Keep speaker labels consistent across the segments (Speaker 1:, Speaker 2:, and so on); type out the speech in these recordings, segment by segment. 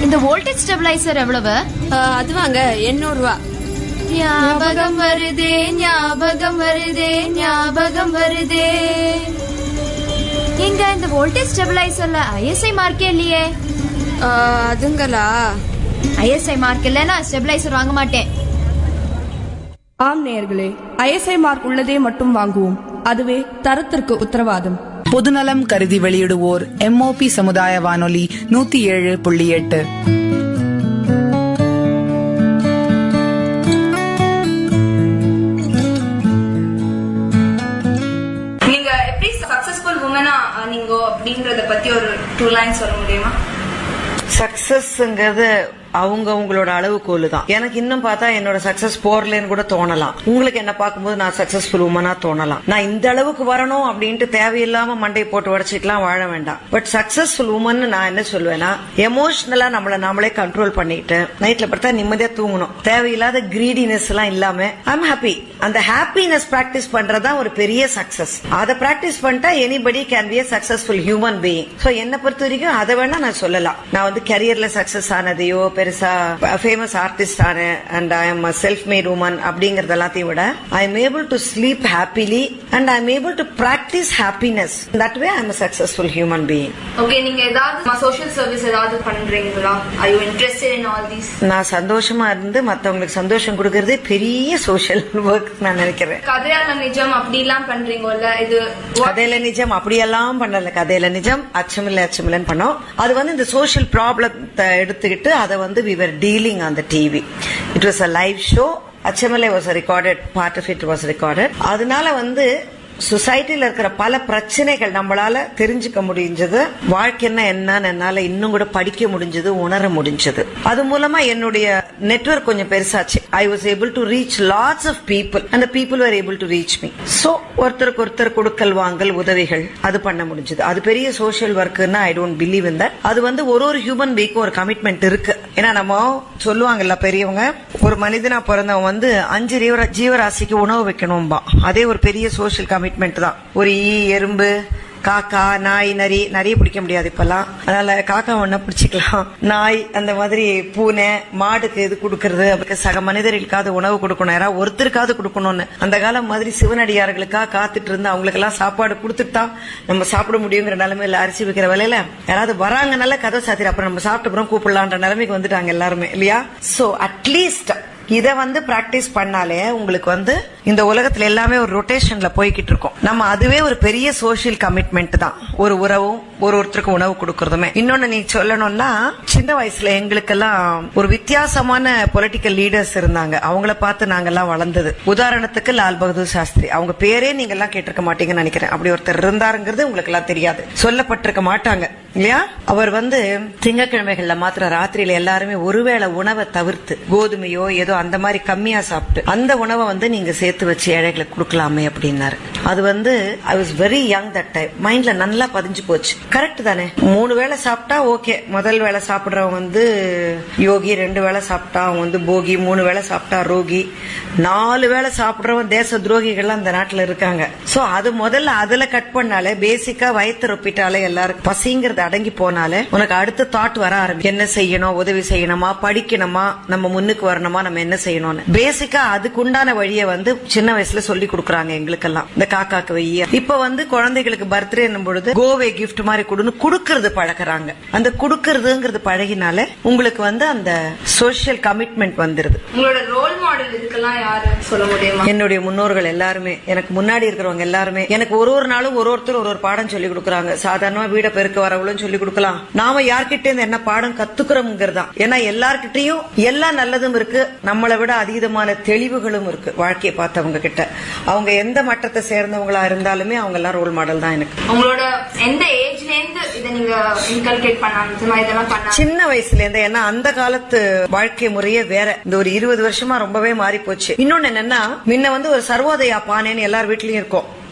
Speaker 1: இந்த voltage stabiliser எவ்வளவு
Speaker 2: அது வாங்க எண்ணூறு ரூபா
Speaker 1: ஞாபகம் வருதே ஞாபகம் வருதே ஞாபகம் வருதே எங்க இந்த வோல்டேஜ் ஸ்டெபிளைசர்ல ஐஎஸ்ஐ மார்க்கே இல்லையே
Speaker 2: ஆ, அதுங்களா
Speaker 1: ஐஎஸ்ஐ மார்க் இல்லைன்னா ஸ்டெபிளைசர் வாங்க மாட்டேன்
Speaker 3: ஆம் நேயர்களே ஐஎஸ்ஐ மார்க் உள்ளதே மட்டும் வாங்குவோம் அதுவே தரத்திற்கு உத்தரவாதம்
Speaker 4: பொதுநலம் கருதி வெளியிடுவோர் எம்ஓபி சமுதாய வானொலி நூத்தி ஏழு புள்ளி எட்டு
Speaker 5: நீங்க எப்படி சக்சஸ்ஃபுல் உமனா நீங்க அப்படிங்கறத பத்தி ஒரு டூ லைன் சொல்ல முடியுமா
Speaker 6: சக்சஸ்ங்கிறது அவங்க உங்களோட அளவுகோல் தான் எனக்கு இன்னும் பார்த்தா என்னோட சக்சஸ் போறலன்னு கூட தோணலாம் உங்களுக்கு என்ன பார்க்கும்போது நான் சக்சஸ்ஃபுல் உமனா தோணலாம் நான் இந்த அளவுக்கு வரணும் அப்படின்ட்டு தேவையில்லாம மண்டை போட்டு உடச்சிக்கலாம் வாழ வேண்டாம் பட் சக்சஸ்ஃபுல் உமன் நான் என்ன சொல்வேன்னா எமோஷனலா நம்மள நாமளே கண்ட்ரோல் பண்ணிட்டு நைட்ல பார்த்தா நிம்மதியா தூங்கணும் தேவையில்லாத கிரீடினஸ் எல்லாம் இல்லாம ஐம் ஹாப்பி அந்த ஹாப்பினஸ் பிராக்டிஸ் பண்றதா ஒரு பெரிய சக்சஸ் அதை பிராக்டிஸ் பண்ணிட்டா anybody can be a successful human being so என்ன பொறுத்த வரைக்கும் அதை வேணா நான் சொல்லலாம் நான் வந்து கரியர்ல சக்சஸ் ஆனதையோ பெருசா ஃபேமஸ் ஆர்டிஸ்ட் ஆனேன் and I am self made woman அப்படிங்கறது எல்லாத்தையும் விட I am able to sleep happily and I am able to practice happiness that way I am successful human being
Speaker 5: okay நீங்க ஏதாவது சோஷியல் சர்வீஸ் ஏதாவது பண்றீங்களா I you interested in all these
Speaker 6: நான் சந்தோஷமா இருந்து மத்தவங்களுக்கு சந்தோஷம் கொடுக்கறதே பெரிய சோஷியல் ஒர்க் நான் நினைக்கிறேன்
Speaker 5: கதையால நிஜம் அப்படி எல்லாம் பண்றீங்கல்ல இது
Speaker 6: கதையில நிஜம் அப்படியெல்லாம் பண்ணல கதையில நிஜம் அச்சமில்ல அச்சமில்லன்னு பண்ணோம் அது வந்து இந்த சோஷியல் ப்ராப்ளத்தை எடுத்துக்கிட்டு அதை வந்து we were dealing on the TV it was a live show அச்சமில்லை was recorded part of it was recorded அதனால வந்து சொசைட்டில இருக்கிற பல பிரச்சனைகள் நம்மளால தெரிஞ்சுக்க முடிஞ்சது வாழ்க்கைன்னா என்னன்னு என்னால இன்னும் கூட படிக்க முடிஞ்சது உணர முடிஞ்சது அது மூலமா என்னுடைய நெட்வொர்க் கொஞ்சம் பெருசாச்சு I was able to reach lots of people அந்த people are able to reach me so ஒருத்தருக்கு ஒருத்தர் கொடுக்கல் வாங்கல் உதவிகள் அது பண்ண முடிஞ்சது அது பெரிய சோஷியல் ஒர்க்குன்னா I don't believe in that அது வந்து ஒரு ஒரு ஹியூமன் பீக்கும் ஒரு கமிட்மெண்ட் இருக்கு ஏன்னா நம்ம சொல்லுவாங்கல்ல பெரியவங்க ஒரு மனிதனா பிறந்தவன் வந்து அஞ்சு ஜீவரா- ஜீவராசிக்கு உணவு வைக்கணும்பா அதே ஒரு பெரிய சோஷியல் கமிட்மெண்ட் தான் ஒரு ஈ எறும்பு காக்கா நாய் நரி நிறைய பிடிக்க முடியாது இப்பெல்லாம் அதனால காக்கா ஒண்ணா பிடிச்சிக்கலாம் நாய் அந்த மாதிரி பூனை மாடுக்கு இது கொடுக்கறது அதுக்கு சக மனிதர்களுக்காவது உணவு கொடுக்கணும் யாராவது ஒருத்தருக்காவது கொடுக்கணும்னு அந்த காலம் மாதிரி சிவனடியார்களுக்காக காத்துட்டு இருந்து அவங்களுக்கு எல்லாம் சாப்பாடு கொடுத்துட்டு தான் நம்ம சாப்பிட முடியுங்கிற நிலைமையில அரிசி வைக்கிற வேலையில யாராவது வராங்கனால கதை சாத்திர அப்புறம் நம்ம சாப்பிட்ட அப்புறம் கூப்பிடலான்ற நிலைமைக்கு வந்துட்டாங்க எல்லாருமே இல்லையா சோ அட்லீஸ்ட் இத வந்து பிராக்டிஸ் பண்ணாலே உங்களுக்கு வந்து இந்த உலகத்துல எல்லாமே ஒரு ரொட்டேஷன்ல போய்கிட்டு இருக்கும் நம்ம அதுவே ஒரு பெரிய சோஷியல் கமிட்மெண்ட் தான் ஒரு உறவும் ஒரு ஒருத்தருக்கு உணவு கொடுக்கறதுமே இன்னொன்னு நீ சொல்லணும்னா சின்ன வயசுல எங்களுக்கெல்லாம் ஒரு வித்தியாசமான பொலிட்டிக்கல் லீடர்ஸ் இருந்தாங்க அவங்கள பார்த்து நாங்கெல்லாம் வளர்ந்தது உதாரணத்துக்கு லால் பகதூர் சாஸ்திரி அவங்க பேரே நீங்க எல்லாம் கேட்டிருக்க மாட்டீங்கன்னு நினைக்கிறேன் அப்படி ஒருத்தர் இருந்தாருங்கிறது உங்களுக்கு எல்லாம் தெரியாது சொல்லப்பட்டிருக்க மாட்டாங்க இல்லையா அவர் வந்து திங்கக்கிழமைகள்ல மாத்திர ராத்திரியில எல்லாருமே ஒருவேளை உணவை தவிர்த்து கோதுமையோ ஏதோ அந்த மாதிரி கம்மியா சாப்பிட்டு அந்த உணவை வந்து நீங்க சேர்த்து வச்சு ஏழைகளுக்கு கொடுக்கலாமே அப்படின்னாரு அது வந்து I was very young that time மைண்ட்ல நல்லா பதிஞ்சு போச்சு கரெக்ட் தானே மூணு வேளை சாப்பிட்டா ஓகே முதல் வேளை சாப்பிடுறவன் வந்து யோகி ரெண்டு வேளை சாப்பிட்டா அவன் வந்து போகி மூணு வேளை சாப்பிட்டா ரோகி நாலு வேளை சாப்பிடுறவன் தேச துரோகிகள் அந்த நாட்டுல இருக்காங்க சோ அது முதல்ல அதுல கட் பண்ணாலே பேசிக்கா வயிற்று ரொப்பிட்டாலே எல்லாருக்கும் பசிங்கிறது அடங்கி போனாலே உனக்கு அடுத்த தாட் வர ஆரம்பிக்கும் என்ன செய்யணும் உதவி செய்யணுமா படிக்கணுமா நம்ம முன்னுக்கு வரணுமா நம்ம என்ன செய்யணும்னு பேசிக்கா அதுக்குண்டான வழியை வந்து சின்ன வயசுல சொல்லி கொடுக்குறாங்க எங்களுக்கெல்லாம் இந்த காக்காக்கு வைய இப்ப வந்து குழந்தைகளுக்கு பர்த்டே பொழுது கோவே கிஃப்ட் மாதிரி கொடுன்னு குடுக்கறது பழகுறாங்க அந்த குடுக்கறதுங்கிறது பழகினாலே உங்களுக்கு வந்து அந்த சோஷியல் கமிட்மெண்ட் வந்துருது
Speaker 5: உங்களோட ரோல் மாடல் இதுக்கெல்லாம் யாரு சொல்ல முடியுமா
Speaker 6: என்னுடைய முன்னோர்கள் எல்லாருமே எனக்கு முன்னாடி இருக்கிறவங்க எல்லாருமே எனக்கு ஒரு ஒரு நாளும் ஒரு ஒருத்தர் ஒரு ஒரு பாடம் சொல்லி கொடுக்குறாங்க சாதாரணமா வீட பெருக்க வரவளும் சொல்லி கொடுக்கலாம் நாம யார்கிட்ட இருந்து என்ன பாடம் கத்துக்கிறோம்ங்கிறது தான் ஏன்னா எல்லார்கிட்டயும் எல்லா நல்லதும் இருக்கு நம்மளை விட அதீதமான தெளிவுகளும் இருக்கு வாழ்க்கையை பார்த்தவங்க கிட்ட அவங்க எந்த மட்டத்தை சேர்ந்தவங்களா இருந்தாலுமே அவங்க எல்லாம் ரோல் மாடல் தான் எனக்கு
Speaker 5: உங்களோட எந்த ஏஜ்ல இருந்து இதை நீங்க இன்கல்கேட் பண்ணாங்க இந்த மாதிரி இதெல்லாம் பண்ணாங்க
Speaker 6: சின்ன வயசுல இருந்து ஏன்னா அந்த காலத்து வாழ்க்கை முறையே வேற இந்த ஒரு இருபது வருஷமா ரொம்பவே மாறி போச்சு இன்னொன்னு என்னன்னா முன்ன வந்து ஒரு சர்வோதயா பானைன்னு எல்லார் வீட்லயும் இருக்கும்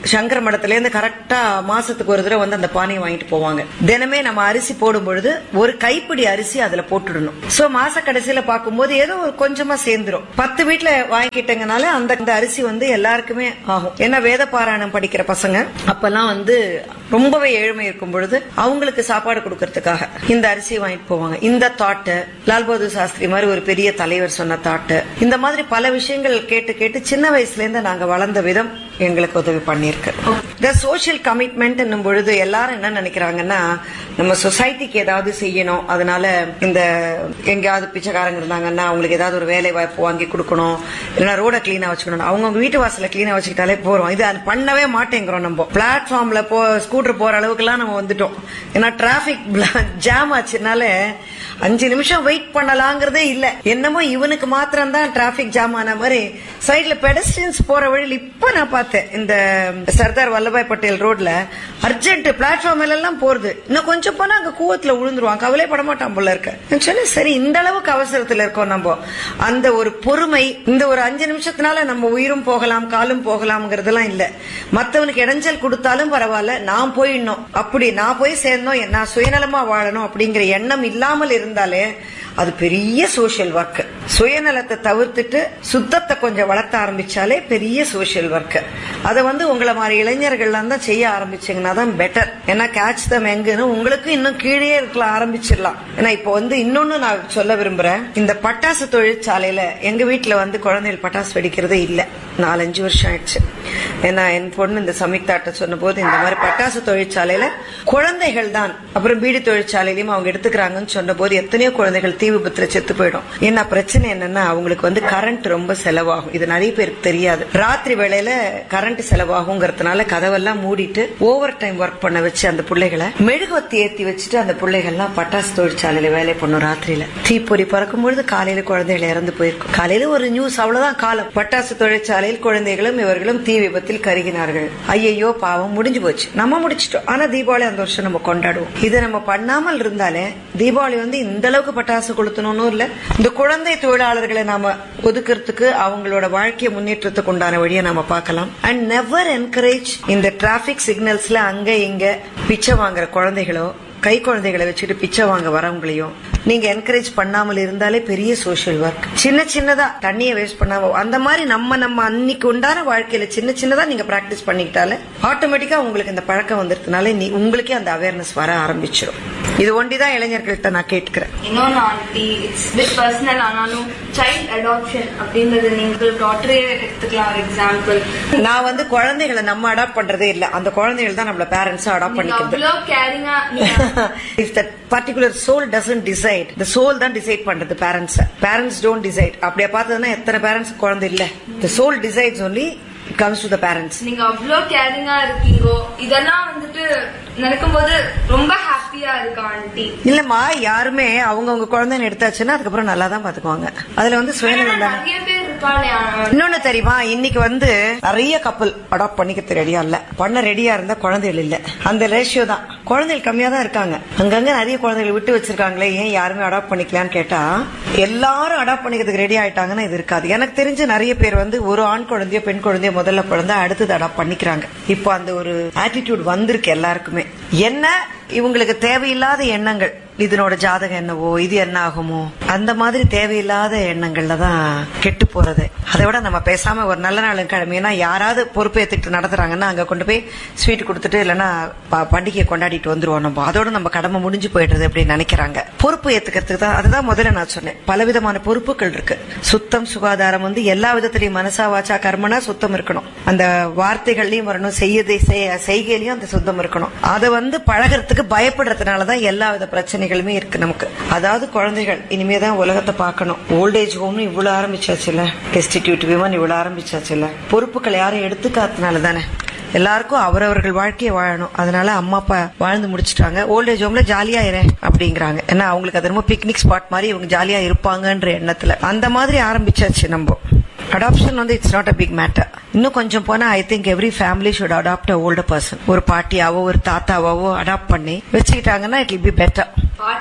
Speaker 6: சங்கர மடத்துல இருந்து கரெக்டா மாசத்துக்கு ஒரு தடவை வந்து அந்த பானையை வாங்கிட்டு போவாங்க தினமே நம்ம அரிசி போடும் பொழுது ஒரு கைப்பிடி அரிசி அதுல போட்டுடணும் சோ மாச கடைசியில பார்க்கும்போது ஏதோ ஒரு கொஞ்சமா சேர்ந்துரும் பத்து வீட்டுல வாங்கிட்டங்கனால அந்த அந்த அரிசி வந்து எல்லாருக்குமே ஆகும் ஏன்னா வேத பாராயணம் படிக்கிற பசங்க அப்பெல்லாம் வந்து ரொம்பவே ஏழ்மை இருக்கும் பொழுது அவங்களுக்கு சாப்பாடு கொடுக்கறதுக்காக இந்த அரிசி வாங்கிட்டு போவாங்க இந்த தாட்டு லால் பகதூர் சாஸ்திரி மாதிரி ஒரு பெரிய தலைவர் சொன்ன தாட்டு இந்த மாதிரி பல விஷயங்கள் கேட்டு கேட்டு சின்ன வயசுல இருந்து நாங்க வளர்ந்த விதம் எங்களுக்கு உதவி பண்ணிருக்கு இந்த சோசியல் கமிட்மெண்ட் என்னும் பொழுது எல்லாரும் என்ன நினைக்கிறாங்கன்னா நம்ம சொசைட்டிக்கு ஏதாவது செய்யணும் அதனால இந்த எங்கேயாவது பிச்சைக்காரங்க இருந்தாங்கன்னா அவங்களுக்கு ஏதாவது ஒரு வேலை வாய்ப்பு வாங்கி கொடுக்கணும் இல்லைன்னா ரோட கிளீனா வச்சுக்கணும் அவங்க வீட்டு வாசல கிளீனா வச்சுக்கிட்டாலே போறோம் இது அது பண்ணவே மாட்டேங்கிறோம் நம்ம பிளாட்ஃபார்ம்ல போ ஸ்கூட்டர் போற அளவுக்கு எல்லாம் நம்ம வந்துட்டோம் ஏன்னா டிராபிக் ஜாம் ஆச்சுனால அஞ்சு நிமிஷம் வெயிட் பண்ணலாங்கிறதே இல்ல என்னமோ இவனுக்கு மாத்திரம் தான் டிராபிக் ஜாம் ஆன மாதிரி சைட்ல பெடஸ்டியன்ஸ் போற வழியில் இப்ப நான் பார்த்தேன் இந்த சர்தார் வல்லபாய் பட்டேல் ரோட்ல அர்ஜென்ட் பிளாட்ஃபார்ம் எல்லாம் போறது இன்னும் கொஞ்சம் போனா அங்க கூவத்துல விழுந்துருவான் கவலை பட மாட்டான் போல இருக்க நான் சொன்னேன் சரி இந்த அளவுக்கு அவசரத்துல இருக்கோம் நம்ம அந்த ஒரு பொறுமை இந்த ஒரு அஞ்சு நிமிஷத்தினால நம்ம உயிரும் போகலாம் காலும் போகலாம்ங்கிறதெல்லாம் இல்ல மத்தவனுக்கு இடைஞ்சல் கொடுத்தாலும் பரவாயில்ல நான் போயிடணும் அப்படி நான் போய் சேர்ந்தோம் நான் சுயநலமா வாழணும் அப்படிங்கிற எண்ணம் இல்லாமல் இருந்தாலே அது பெரிய சோஷியல் ஒர்க் சுயநலத்தை தவிர்த்துட்டு சுத்தத்தை கொஞ்சம் வளர்த்த ஆரம்பிச்சாலே பெரிய சோஷியல் ஒர்க் அதை வந்து உங்களை மாதிரி இளைஞர்கள்லாம் தான் செய்ய ஆரம்பிச்சீங்கன்னா தான் பெட்டர் ஏன்னா கேட்ச் தம் எங்குன்னு உங்களுக்கு இன்னும் கீழே இருக்கலாம் ஆரம்பிச்சிடலாம் ஏன்னா இப்போ வந்து இன்னொன்னு நான் சொல்ல விரும்புறேன் இந்த பட்டாசு தொழிற்சாலையில எங்க வீட்டுல வந்து குழந்தைகள் பட்டாசு வெடிக்கிறதே இல்ல நாலஞ்சு வருஷம் ஆயிடுச்சு ஏன்னா என் பொண்ணு இந்த சமிக்தாட்ட சொன்ன போது இந்த மாதிரி பட்டாசு தொழிற்சாலையில குழந்தைகள் தான் அப்புறம் பீடி தொழிற்சாலையிலயும் அவங்க எடுத்துக்கிறாங்கன்னு சொன்ன போது எத்தனையோ குழந்தைகள் தீ விபத்துல செத்து போயிடும் ஏன்னா பிரச்சனை என்னன்னா அவங்களுக்கு வந்து கரண்ட் ரொம்ப செலவாகும் இது நிறைய பேருக்கு தெரியாது ராத்திரி வேளையில கரண்ட் செலவாகுங்கிறதுனால கதவெல்லாம் மூடிட்டு ஓவர் டைம் ஒர்க் பண்ண வச்சு அந்த பிள்ளைகளை மெழுகுவத்தி ஏத்தி வச்சுட்டு அந்த பிள்ளைகள்லாம் பட்டாசு தொழிற்சாலையில வேலை பண்ணும் ராத்திரியில தீப்பொறி பறக்கும் பொழுது காலையில குழந்தைகள் இறந்து போயிருக்கும் காலையில ஒரு நியூஸ் அவ்வளவுதான் காலம் பட்டாசு தொழிற்சாலையில் குழந்தைகளும் இவர்களும் தீ விபத்தில் கருகினார்கள் ஐயையோ பாவம் முடிஞ்சு போச்சு நம்ம முடிச்சிட்டோம் ஆனா தீபாவளி அந்த வருஷம் நம்ம கொண்டாடுவோம் இதை நம்ம பண்ணாமல் இருந்தாலே தீபாவளி வந்து இந்த அளவுக்கு பட்டாசு கொளுத்தணும்னு இல்ல இந்த குழந்தை தொழிலாளர்களை நாம ஒதுக்குறதுக்கு அவங்களோட வாழ்க்கை முன்னேற்றத்துக்கு உண்டான வழியை நாம பார்க்கலாம் அண்ட் நெவர் என்கரேஜ் இந்த டிராபிக் சிக்னல்ஸ்ல அங்க இங்க பிச்சை வாங்குற குழந்தைகளோ கை குழந்தைகளை வச்சுட்டு பிச்சை வாங்க வரவங்களையும் நீங்க என்கரேஜ் பண்ணாமல் இருந்தாலே பெரிய சோஷியல் ஒர்க் சின்ன சின்னதா தண்ணிய வேஸ்ட் பண்ணாம அந்த மாதிரி நம்ம நம்ம அன்னைக்கு உண்டான வாழ்க்கையில சின்ன சின்னதா நீங்க பிராக்டிஸ் பண்ணிக்கிட்டாலே ஆட்டோமேட்டிக்கா உங்களுக்கு இந்த பழக்கம் வந்துருதுனால நீ உங்களுக்கே அந்த அவேர்னஸ் வர ஆரம்பிச்சிடும் இது ஒண்டிதான் இளைஞர்கள்ட்ட நான் கேட்கிறேன்
Speaker 5: இன்னொன்னு ஆண்டி இட்ஸ் பிட் பர்சனல் ஆனாலும் சைல்ட் அடாப்ஷன் அப்படின்றது நீங்கள் டாக்டரே எடுத்துக்கலாம் ஒரு எக்ஸாம்பிள்
Speaker 6: நான் வந்து குழந்தைகளை நம்ம அடாப்ட் பண்றதே இல்ல அந்த குழந்தைகள் தான் நம்மள பேரண்ட்ஸ் அடாப்ட்
Speaker 5: நீங்க
Speaker 6: பண்ணிக்கிறது
Speaker 5: அவ்வளோ கேரிங்கா
Speaker 6: if that particular soul doesn't decide the soul தான் டிசைட் பண்றது பேரண்ட்ஸ் பேரண்ட்ஸ் டோன்ட் டிசைட் அப்படியே பார்த்ததுன்னா எத்தனை பேரண்ட்ஸ் குழந்தை இல்ல the soul decides only comes to the parents
Speaker 5: நீங்க அவ்வளோ கேரிங்கா இருக்கீங்கோ இதெல்லாம் வந்துட்டு நடக்கும்போது ரொம்ப ஹாப்பியா இருக்கு ஆண்டி
Speaker 6: இல்லம்மா யாருமே அவங்கவங்க குழந்தைன்னு எடுத்தாச்சுன்னா அதுக்கப்புறம் நல்லா தான் பாத்துக்குவாங்க அதுல வந்து சுயநலம் தானே
Speaker 5: நிறைய பேர் இருக்காளே
Speaker 6: இன்னொன்னு தெரியுமா இன்னைக்கு வந்து நிறைய கப்பல் அடாப்ட் பண்ணிக்கிறது ரெடியா இல்ல பண்ண ரெடியா இருந்தா குழந்தைகள் இல்ல அந்த ரேஷியோ தான் குழந்தைகள் கம்மியா தான் இருக்காங்க அங்கங்க நிறைய குழந்தைகள் விட்டு வச்சிருக்காங்களே ஏன் யாருமே அடாப்ட் பண்ணிக்கலாம்னு கேட்டா எல்லாரும் அடாப்ட் பண்ணிக்கிறதுக்கு ரெடி ஆயிட்டாங்கன்னா இது இருக்காது எனக்கு தெரிஞ்ச நிறைய பேர் வந்து ஒரு ஆண் குழந்தையோ பெண் குழந்தையோ முதல்ல பிறந்தா அடுத்தது அடாப்ட் பண்ணிக்கிறாங்க இப்போ அந்த ஒரு ஆட்டிடியூட் வந்திருக்கு எல்லாருக்குமே என்ன இவங்களுக்கு தேவையில்லாத எண்ணங்கள் இதனோட ஜாதகம் என்னவோ இது என்ன ஆகுமோ அந்த மாதிரி தேவையில்லாத எண்ணங்கள்ல தான் கெட்டு போறது அதை விட நம்ம பேசாம ஒரு நல்ல நாள் கிழமைனா யாராவது பொறுப்பேத்துக்கிட்டு நடத்துறாங்கன்னா அங்க கொண்டு போய் ஸ்வீட் கொடுத்துட்டு இல்லைன்னா ப- பண்டிகையை கொண்டாடிட்டு வந்துருவோம் நம்ம அதோட நம்ம கடமை முடிஞ்சு போயிடுறது அப்படின்னு நினைக்கிறாங்க பொறுப்பு ஏத்துக்கிறதுக்கு தான் அதுதான் முதல்ல நான் சொன்னேன் பலவிதமான பொறுப்புகள் இருக்கு சுத்தம் சுகாதாரம் வந்து எல்லா விதத்திலையும் மனசா வாச்சா கர்மனா சுத்தம் இருக்கணும் அந்த வார்த்தைகள்லயும் வரணும் செய்யதை செய்- செய்கையிலயும் அந்த சுத்தம் இருக்கணும் அதை வந்து பழகிறதுக்கு பயப்படுறதுனாலதான் எல்லா வித பிரச்சனைகளுமே இருக்கு நமக்கு அதாவது குழந்தைகள் இனிமே தான் உலகத்தை பார்க்கணும் ஓல்டேஜ் ஹோம்னு இவ்வளவு ஆரம்பிச்சாச்சுல்ல டெஸ்டிடியூட் விமன் இவ்வளவு ஆரம்பிச்சாச்சுல்ல பொறுப்புகள் யாரும் எடுத்துக்காதனால தானே எல்லாருக்கும் அவரவர்கள் வாழ்க்கையை வாழணும் அதனால அம்மா அப்பா வாழ்ந்து முடிச்சிட்டாங்க ஓல்டேஜ் ஹோம்ல ஜாலியா இரு அப்படிங்கிறாங்க ஏன்னா அவங்களுக்கு அது ரொம்ப பிக்னிக் ஸ்பாட் மாதிரி இவங்க ஜாலியா இருப்பாங்கன்ற எண்ணத்துல அந்த மாதிரி ஆரம்பிச்சாச்சு நம்ம அடாப்ஷன் வந்து it's not a big matter இன்னும் கொஞ்சம் போனா I think every family should adopt a older person ஒரு பாட்டியாவோ ஒரு தாத்தாவாவோ அடாப்ட் பண்ணி வச்சுக்கிட்டாங்கன்னா இட் வில் பி பெட்டர்
Speaker 5: பாட்டி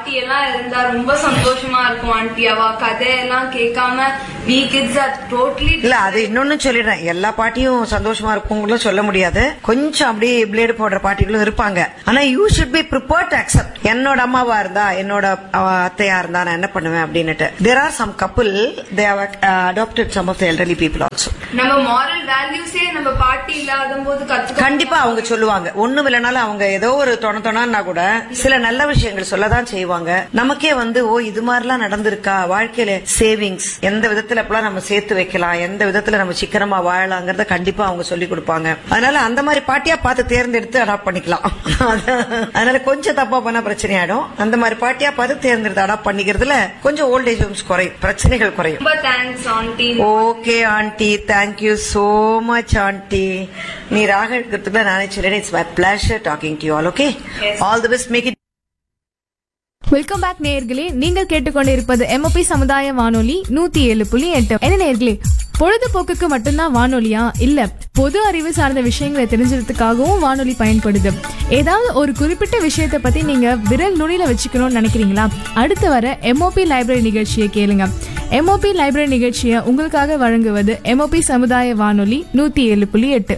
Speaker 5: பாட்டி எல்லாம் இருந்தா ரொம்ப சந்தோஷமா இருக்கும் ஆண்டி அவ கதையெல்லாம் கேட்காம we kids are totally
Speaker 6: இல்ல அது இன்னொன்னு சொல்லிடுறேன் எல்லா பாட்டியும் சந்தோஷமா இருக்குங்களும் சொல்ல முடியாது கொஞ்சம் அப்படியே பிளேடு போடுற பாட்டிகளும் இருப்பாங்க ஆனா you should be prepare to accept என்னோட அம்மாவா இருந்தா என்னோட அவ அத்தையா இருந்தா நான் என்ன பண்ணுவேன் அப்படின்னுட்டு there are some couple they have adopted some of the elderly people also
Speaker 5: நம்ம மாரல் வேல்யூஸே நம்ம பாட்டி இல்லாத போது கத்துக்க
Speaker 6: கண்டிப்பா அவங்க சொல்லுவாங்க ஒண்ணும் இல்லைனாலும் அவங்க ஏதோ ஒரு தொண தொணன்னா கூட சில நல்ல விஷயங்கள் சொல்லதான் செய்வாங்க நமக்கே வந்து ஓ இது மாதிரிலாம் நடந்திருக்கா வாழ்க்கையில சேவிங்ஸ் எந்த விதத்துல எப்பலாம் நம்ம சேர்த்து வைக்கலாம் எந்த விதத்துல நம்ம சிக்கனமா வாழலாங்கிறத கண்டிப்பா அவங்க சொல்லி கொடுப்பாங்க அதனால அந்த மாதிரி பாட்டியா பார்த்து தேர்ந்தெடுத்து அடாப்ட் பண்ணிக்கலாம் அதனால கொஞ்சம் தப்பா பண்ணா பிரச்சனை ஆயிடும் அந்த மாதிரி பாட்டியா பார்த்து தேர்ந்தெடுத்து அடாப்ட் பண்ணிக்கிறதுல கொஞ்சம் ஓல்டேஜ் ஹோம்ஸ் குறையும் பிரச்சனைகள் குறையும்
Speaker 5: ரொம்ப thanks aunty
Speaker 6: okay aunty thank you so much aunty நீ ராக எடுக்கிறதுக்குள்ள நானே சொல்லிடுறேன் it's my pleasure talking to all okay all the best make it
Speaker 7: welcome back நேயர்களே நீங்கள் கேட்டுக்கொண்டிருப்பது எம்ஓபி சமுதாய வானொலி நூத்தி ஏழு புள்ளி எட்டு என்ன நேயர்களே பொழுதுபோக்குக்கு மட்டும்தான் வானொலியா இல்ல பொது அறிவு சார்ந்த விஷயங்களை தெரிஞ்சுக்கிறதுக்காகவும் வானொலி பயன்படுது ஏதாவது ஒரு குறிப்பிட்ட விஷயத்தை பத்தி நீங்க விரல் நுனியில வச்சுக்கணும்னு நினைக்கிறீங்களா அடுத்து வர எம்ஓபி லைப்ரரி நிகழ்ச்சியை கேளுங்க எம்ஓபி லைப்ரரி நிகழ்ச்சியை உங்களுக்காக வழங்குவது எம்ஓபி சமுதாய வானொலி நூத்தி ஏழு புள்ளி எட்டு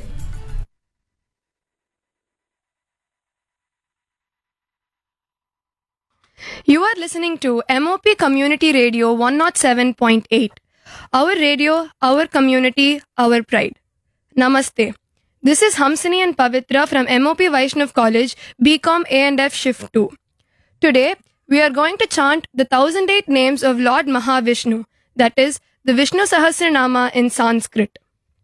Speaker 8: You are listening to MOP Community Radio 107.8. Our radio, our community, our pride. Namaste. This is Hamsini and Pavitra from MOP Vaishnav College, BCom A&F Shift 2. Today, we are going to chant the 1008 names of Lord Mahavishnu, that is, the Vishnu Sahasranama in Sanskrit.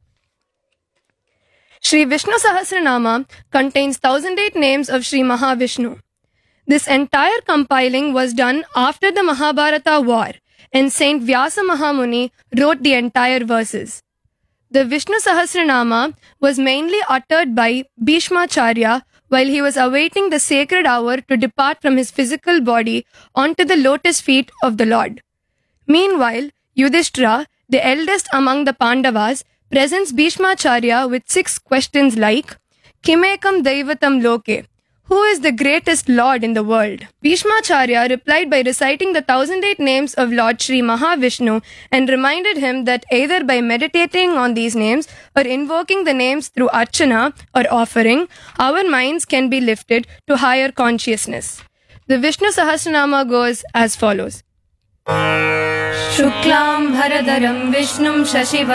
Speaker 8: Sri Vishnu Sahasranama contains 1008 names of Sri Mahavishnu. This entire compiling was done after the Mahabharata war, and Saint Vyasa Mahamuni wrote the entire verses. The Vishnu Sahasranama was mainly uttered by Bhishmacharya while he was awaiting the sacred hour to depart from his physical body onto the lotus feet of the Lord. Meanwhile, Yudhishthira, the eldest among the Pandavas, presents Bhishmacharya with six questions like Kimekam Daivatam Loke, who is the greatest lord in the world? Bhishmacharya replied by reciting the 1008 names of Lord Sri Mahavishnu and reminded him that either by meditating on these names or invoking the names through archana or offering, our minds can be lifted to higher consciousness. The Vishnu Sahasranama goes as follows. Shuklam Bharadaram Vishnum Shashiva